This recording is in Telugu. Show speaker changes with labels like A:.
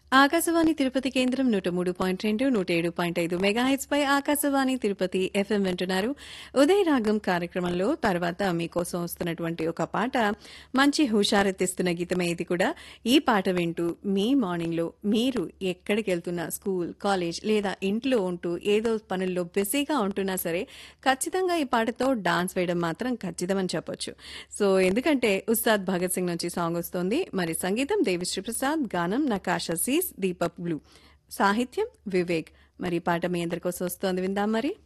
A: ఆకాశవాణి తిరుపతి కేంద్రం నూట మూడు పాయింట్ రెండు నూట ఏడు పాయింట్ ఐదు మెగాహెట్స్ పై ఆకాశవాణి తిరుపతి ఎఫ్ఎం వింటున్నారు ఉదయ రాగం కార్యక్రమంలో తర్వాత మీకోసం వస్తున్నటువంటి ఒక పాట మంచి హుషారెత్తిస్తున్న గీతమే ఇది కూడా ఈ పాట వింటూ మీ మార్నింగ్ లో మీరు ఎక్కడికి వెళ్తున్నా స్కూల్ కాలేజ్ లేదా ఇంట్లో ఉంటూ ఏదో పనుల్లో బిజీగా ఉంటున్నా సరే ఖచ్చితంగా ఈ పాటతో డాన్స్ వేయడం మాత్రం ఖచ్చితమని చెప్పొచ్చు సో ఎందుకంటే ఉస్తాద్ భగత్ సింగ్ నుంచి సాంగ్ వస్తోంది మరి సంగీతం దేవిశ్రీ ప్రసాద్ గానం నకాష్ అసీస్ దీపక్ బ్లూ సాహిత్యం వివేక్ మరి ఈ పాట మీ అందరికోసం వస్తోంది విందాం మరి